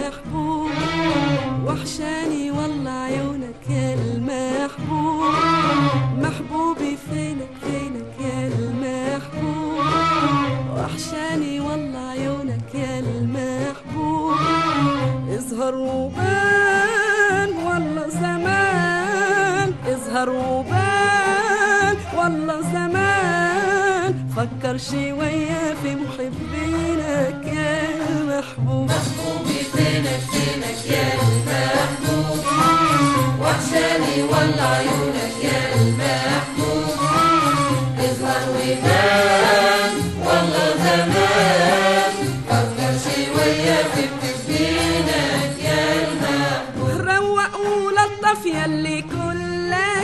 المحبوب وحشاني والله عيونك يا المحبوب محبوبي فينك فينك يا المحبوب وحشاني والله عيونك يا المحبوب اظهر وبان والله زمان اظهر وبان والله زمان فكر شوية في محبينك يا محبوب محبوبي فينك فينك يا المحبوب وحشاني والله عيونك يا المحبوب اظهر وبان والله زمان فكر شوية في محبينك يا المحبوب روق ولطف يلي كلك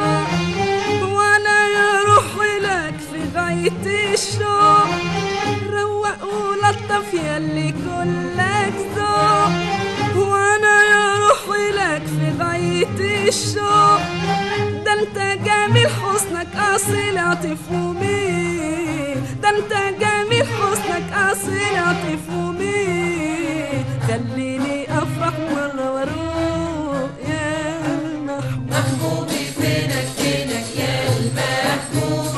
ذوق وانا يا روح لك في غاية الشوق روق ولطف يلي كلك ذوق وانا يا روح لك في غاية الشوق ده انت جميل حسنك اصيل عطف ومين ده انت جميل حسنك اصيل عطف ومين خليني افرح مرة واروق يا محبوب محبوبي فينك فينك يا المحبوب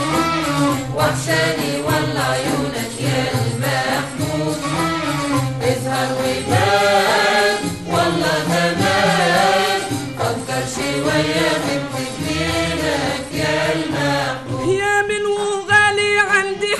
وحشاني والله عيونك يا المحبوب اظهر وبان والله زمان فكر شوية في محبينك يا المحبوب يا من وغالي عندي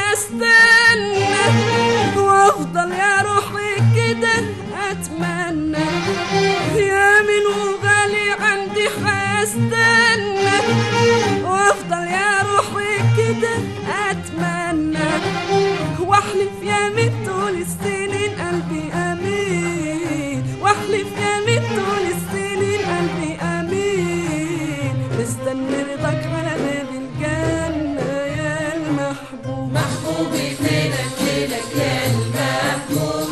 حستنى وافضل يا روحي كده اتمنى يا من وغالي عندي حستنى وافضل يا روحي كده اتمنى واحلف يا من طول السنين قلبي امين واحلف يا من طول السنين قلبي امين مستني رضاك على باب الجنة يا المحبوب محبوبي فينك فينك يا المحبوب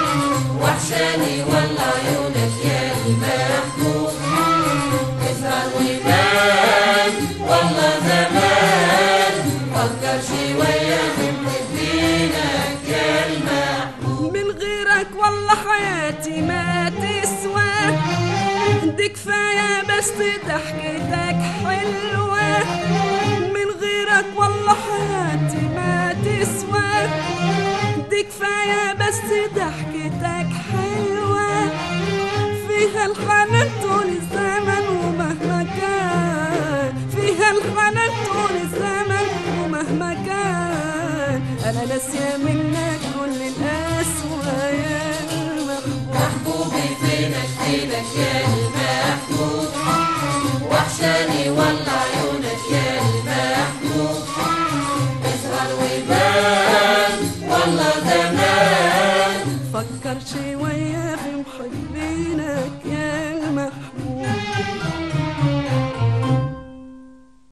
وحشاني والله عيونك يا المحبوب اظهر وبان والله زمان فكر شوية في محبينك يا المحبوب من غيرك والله حياتي ما تسوى دي كفاية بس ضحكتك حلوة من غيرك والله حياتي ما تسوى دي كفاية بس ضحكتك حلوة فيها الحنان طول الزمن ومهما كان فيها الحنان طول الزمن ومهما كان أنا ناسية منك كل القسوة يا محبوب محبوبي فينك فينك يا